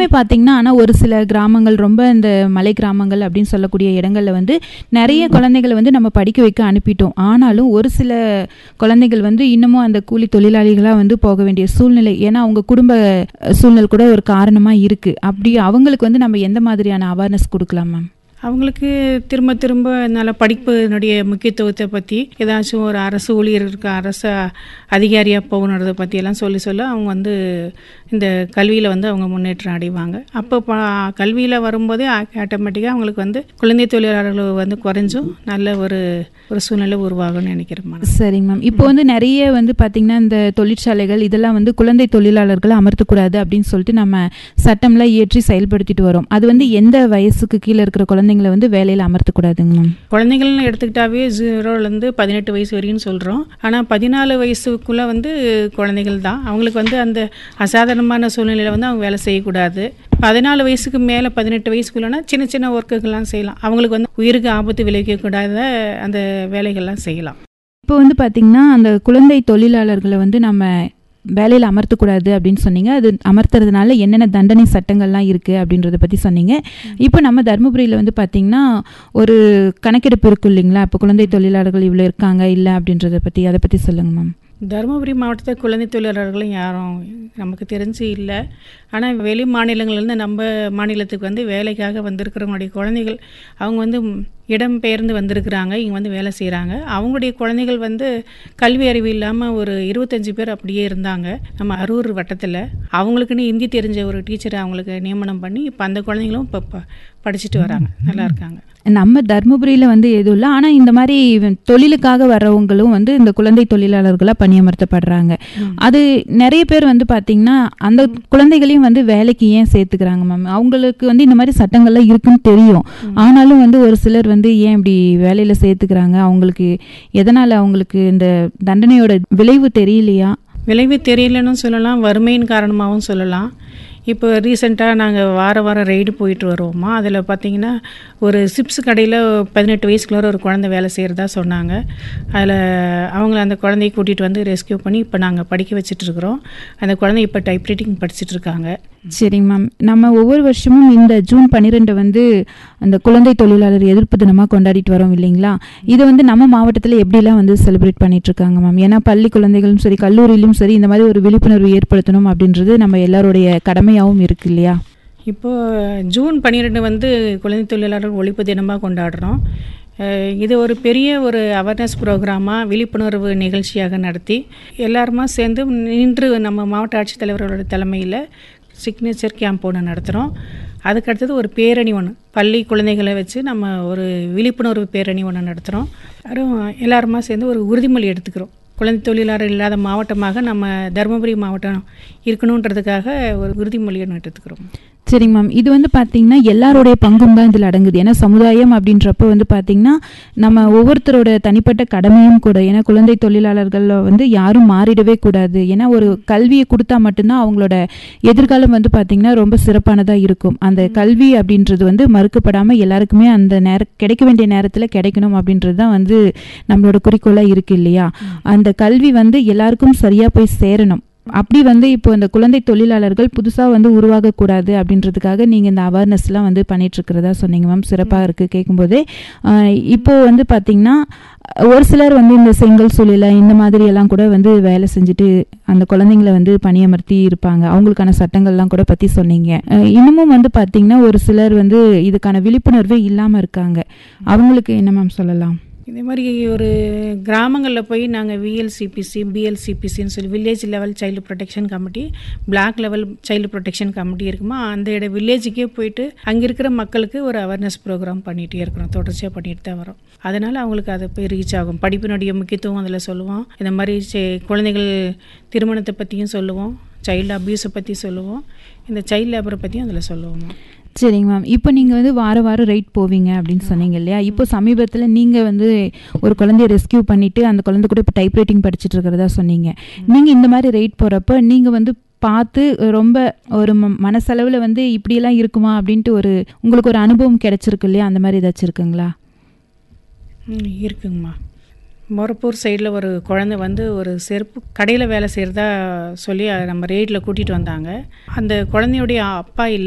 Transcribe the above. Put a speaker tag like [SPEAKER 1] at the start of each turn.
[SPEAKER 1] பார்த்தீங்கன்னா ஆனால் ஒரு சில கிராமங்கள் ரொம்ப இந்த மலை கிராமங்கள் அப்படின்னு சொல்லக்கூடிய இடங்கள்ல வந்து நிறைய குழந்தைகளை வந்து நம்ம படிக்க வைக்க அனுப்பிட்டோம் ஆனாலும் ஒரு சில குழந்தைகள் வந்து இன்னமும் அந்த கூலி தொழிலாளிகளாக வந்து போக வேண்டிய சூழ்நிலை ஏன்னா அவங்க குடும்ப அஹ், சூழ்நிலை கூட ஒரு காரணமாக இருக்குது அப்படி அவங்களுக்கு வந்து நம்ம எந்த மாதிரியான அவேர்னஸ் கொடுக்கலாம் மேம்
[SPEAKER 2] அவங்களுக்கு திரும்ப திரும்ப நல்ல படிப்பினுடைய முக்கியத்துவத்தை பற்றி ஏதாச்சும் ஒரு அரசு ஊழியர் இருக்க அரசு அதிகாரியாக போகணுன்றதை பற்றியெல்லாம் சொல்லி சொல்ல அவங்க வந்து இந்த கல்வியில் வந்து அவங்க முன்னேற்றம் அடைவாங்க அப்போ ப கல்வியில் வரும்போதே ஆட்டோமேட்டிக்காக அவங்களுக்கு வந்து குழந்தை தொழிலாளர்கள் வந்து குறைஞ்சும் நல்ல ஒரு ஒரு சூழ்நிலை உருவாகும்னு நினைக்கிறேன் மேடம்
[SPEAKER 1] சரிங்க மேம் இப்போ வந்து நிறைய வந்து பார்த்தீங்கன்னா இந்த தொழிற்சாலைகள் இதெல்லாம் வந்து குழந்தை தொழிலாளர்களை அமர்த்தக்கூடாது அப்படின்னு சொல்லிட்டு நம்ம சட்டம்லாம் இயற்றி செயல்படுத்திட்டு வரோம் அது வந்து எந்த வயசுக்கு கீழே இருக்கிற குழந்தைங்களை வந்து வேலையில் அமர்த்தக்கூடாதுங்க மேம்
[SPEAKER 2] குழந்தைகள்னு எடுத்துக்கிட்டாவே ஜீரோலேருந்து பதினெட்டு வயசு வரைக்கும் சொல்கிறோம் ஆனால் பதினாலு வயசுக்குள்ளே வந்து குழந்தைகள் தான் அவங்களுக்கு வந்து அந்த அசாதாரணமான சூழ்நிலையில் வந்து அவங்க வேலை செய்யக்கூடாது பதினாலு வயசுக்கு மேலே பதினெட்டு வயசுக்குள்ளனா சின்ன சின்ன ஒர்க்குகள்லாம் செய்யலாம் அவங்களுக்கு வந்து உயிருக்கு ஆபத்து விளைவிக்கக்கூடாத அந்த வேலைகள்லாம் செய்யலாம்
[SPEAKER 1] இப்போ வந்து பார்த்தீங்கன்னா அந்த குழந்தை தொழிலாளர்களை வந்து நம்ம வேலையில் அமர்த்தக்கூடாது அப்படின்னு சொன்னீங்க அது அமர்த்துறதுனால என்னென்ன தண்டனை சட்டங்கள்லாம் இருக்குது அப்படின்றத பற்றி சொன்னீங்க இப்போ நம்ம தருமபுரியில் வந்து பார்த்திங்கன்னா ஒரு கணக்கெடுப்பு இருக்கும் இல்லைங்களா இப்போ குழந்தை தொழிலாளர்கள் இவ்வளோ இருக்காங்க இல்லை அப்படின்றத பற்றி அதை பற்றி சொல்லுங்க மேம்
[SPEAKER 2] தருமபுரி மாவட்டத்தில் குழந்தை தொழிலாளர்களும் யாரும் நமக்கு தெரிஞ்சு இல்லை ஆனால் வெளி மாநிலங்கள்லேருந்து நம்ம மாநிலத்துக்கு வந்து வேலைக்காக வந்திருக்கிறவங்களுடைய குழந்தைகள் அவங்க வந்து இடம் பெயர்ந்து வந்திருக்கிறாங்க இங்கே வந்து வேலை செய்கிறாங்க அவங்களுடைய குழந்தைகள் வந்து கல்வி அறிவு இல்லாமல் ஒரு இருபத்தஞ்சி பேர் அப்படியே இருந்தாங்க நம்ம அரூர் வட்டத்தில் அவங்களுக்குன்னு ஹிந்தி தெரிஞ்ச ஒரு டீச்சரை அவங்களுக்கு நியமனம் பண்ணி இப்போ அந்த குழந்தைங்களும் இப்போ ப- படிச்சுட்டு வராங்க நல்லா இருக்காங்க
[SPEAKER 1] நம்ம தர்மபுரியில் வந்து எதுவும் இல்லை ஆனால் இந்த மாதிரி தொழிலுக்காக வர்றவங்களும் வந்து இந்த குழந்தை தொழிலாளர்களாக பணியமர்த்தப்படுறாங்க அது நிறைய பேர் வந்து பார்த்திங்கன்னா அந்த குழந்தைகளையும் வந்து வேலைக்கு ஏன் சேர்த்துக்கிறாங்க மேம் அவங்களுக்கு வந்து இந்த மாதிரி சட்டங்கள்லாம் இருக்குன்னு தெரியும் ஆனாலும் வந்து ஒரு சிலர் வந்து ஏன் இப்படி வேலையில் சேர்த்துக்கிறாங்க அவங்களுக்கு எதனால் அவங்களுக்கு இந்த தண்டனையோட விளைவு தெரியலையா
[SPEAKER 2] விளைவு தெரியலன்னு சொல்லலாம் வறுமையின் காரணமாகவும் சொல்லலாம் இப்போ ரீசெண்டாக நாங்கள் வார வாரம் ரைடு போயிட்டு வருவோமா அதில் பார்த்தீங்கன்னா ஒரு சிப்ஸ் கடையில் பதினெட்டு வயசுக்குள்ள ஒரு குழந்தை வேலை செய்கிறதா சொன்னாங்க அதில் அவங்கள அந்த குழந்தைய கூட்டிகிட்டு வந்து ரெஸ்கியூ பண்ணி இப்போ நாங்கள் படிக்க வச்சிட்ருக்குறோம் அந்த குழந்தை இப்போ டைப்ரைட்டிங் படிச்சிட்டு இருக்காங்க
[SPEAKER 1] சரிங்க மேம் நம்ம ஒவ்வொரு வருஷமும் இந்த ஜூன் பன்னிரெண்டு வந்து அந்த குழந்தை தொழிலாளர் எதிர்ப்பு தினமாக கொண்டாடிட்டு வரோம் இல்லைங்களா இதை வந்து நம்ம மாவட்டத்தில் எப்படிலாம் வந்து செலிப்ரேட் பண்ணிட்டு இருக்காங்க மேம் ஏன்னா பள்ளி குழந்தைகளும் சரி கல்லூரியிலும் சரி இந்த மாதிரி ஒரு விழிப்புணர்வு ஏற்படுத்தணும் அப்படின்றது நம்ம எல்லாருடைய கடமையாகவும் இருக்கு இல்லையா
[SPEAKER 2] இப்போ ஜூன் பன்னிரெண்டு வந்து குழந்தை தொழிலாளர் ஒழிப்பு தினமாக கொண்டாடுறோம் அஹ் இது ஒரு பெரிய ஒரு அவேர்னஸ் ப்ரோக்ராமாக விழிப்புணர்வு நிகழ்ச்சியாக நடத்தி எல்லாருமா சேர்ந்து நின்று நம்ம மாவட்ட ஆட்சித்தலைவர்களோட தலைமையில் சிக்னேச்சர் கேம்ப் ஒன்று நடத்துகிறோம் அதுக்கடுத்தது ஒரு பேரணி ஒன்று பள்ளி குழந்தைகளை வச்சு நம்ம ஒரு விழிப்புணர்வு பேரணி ஒன்று நடத்துகிறோம் யாரும் எல்லாருமா சேர்ந்து ஒரு உறுதிமொழி எடுத்துக்கிறோம் குழந்தை தொழிலாளர் இல்லாத மாவட்டமாக நம்ம தருமபுரி மாவட்டம் இருக்கணுன்றதுக்காக ஒரு உறுதிமொழி ஒன்று எடுத்துக்கிறோம்
[SPEAKER 1] சரிங்க மேம் இது வந்து பார்த்தீங்கன்னா எல்லாருடைய பங்கும் தான் இதில் அடங்குது ஏன்னா சமுதாயம் அப்படின்றப்ப வந்து பார்த்தீங்கன்னா நம்ம ஒவ்வொருத்தரோட தனிப்பட்ட கடமையும் கூட ஏன்னா குழந்தை தொழிலாளர்கள் வந்து யாரும் மாறிடவே கூடாது ஏன்னா ஒரு கல்வியை கொடுத்தா மட்டும்தான் அவங்களோட எதிர்காலம் வந்து பார்த்தீங்கன்னா ரொம்ப சிறப்பானதாக இருக்கும் அந்த கல்வி அப்படின்றது வந்து மறுக்கப்படாமல் எல்லாருக்குமே அந்த நேர கிடைக்க வேண்டிய நேரத்தில் கிடைக்கணும் அப்படின்றது தான் வந்து நம்மளோட குறிக்கோளாக இருக்கு இல்லையா அந்த கல்வி வந்து எல்லாருக்கும் சரியாக போய் சேரணும் அப்படி வந்து இப்போ இந்த குழந்தை தொழிலாளர்கள் புதுசாக வந்து உருவாகக்கூடாது அப்படின்றதுக்காக நீங்கள் இந்த அவேர்னஸ்லாம் வந்து பண்ணிட்டு இருக்கிறதா சொன்னீங்க மேம் சிறப்பாக இருக்குது கேட்கும்போதே ஆஹ் இப்போ வந்து பார்த்தீங்கன்னா ஒரு சிலர் வந்து இந்த செங்கல் சூழல இந்த மாதிரி எல்லாம் கூட வந்து வேலை செஞ்சுட்டு அந்த குழந்தைங்களை வந்து பணியமர்த்தி இருப்பாங்க அவங்களுக்கான சட்டங்கள்லாம் கூட பற்றி சொன்னீங்க ஆஹ் இன்னமும் வந்து பார்த்தீங்கன்னா ஒரு சிலர் வந்து இதுக்கான விழிப்புணர்வே இல்லாமல் இருக்காங்க அவங்களுக்கு என்ன மேம் சொல்லலாம்
[SPEAKER 2] இதே மாதிரி ஒரு கிராமங்களில் போய் நாங்கள் விஎல்சிபிசி பிஎல்சிபிசின்னு சொல்லி village level child protection committee block level child protection committee இருக்குமா அந்த இட வில்லேஜுக்கே போயிட்டு அங்கே இருக்கிற மக்களுக்கு ஒரு அவேர்னஸ் ப்ரோக்ராம் பண்ணிகிட்டே இருக்கிறோம் தொடர்ச்சியாக பண்ணிட்டு தான் வரோம் அதனால் அவங்களுக்கு அது போய் ரீச் ஆகும் படிப்பினுடைய முக்கியத்துவம் அதில் சொல்லுவோம் இந்த மாதிரி செ- குழந்தைகள் திருமணத்தை பற்றியும் சொல்லுவோம் சைல்டு அப்யூஸை பற்றி சொல்லுவோம் இந்த சைல்டு லேபரை பற்றியும் அதில் சொல்லுவோம்
[SPEAKER 1] சரிங்க மேம் இப்போ நீங்கள் வந்து வார வாரம் ரைட் போவீங்க அப்படின்னு சொன்னீங்க இல்லையா இப்போ சமீபத்தில் நீங்கள் வந்து ஒரு குழந்தைய ரெஸ்கியூ பண்ணிவிட்டு அந்த குழந்தை கூட இப்போ டைப் ரைட்டிங் படிச்சுட்டு இருக்கிறதா சொன்னீங்க நீங்கள் இந்த மாதிரி ரைட் போகிறப்ப நீங்கள் வந்து பார்த்து ரொம்ப ஒரு ம மனசளவில் வந்து இப்படியெல்லாம் இருக்குமா அப்படின்ட்டு ஒரு உங்களுக்கு ஒரு அனுபவம் கிடைச்சிருக்கு இல்லையா அந்த மாதிரி ஏதாச்சும் இருக்குங்களா
[SPEAKER 2] ம், இருக்குங்கம்மா மொரப்பூர் சைடில் ஒரு குழந்தை வந்து ஒரு செருப்பு கடையில் வேலை செய்கிறதா சொல்லி அஹ், நம்ம ரேடில் கூட்டிகிட்டு வந்தாங்க அந்த குழந்தையுடைய அப்பா இல்லை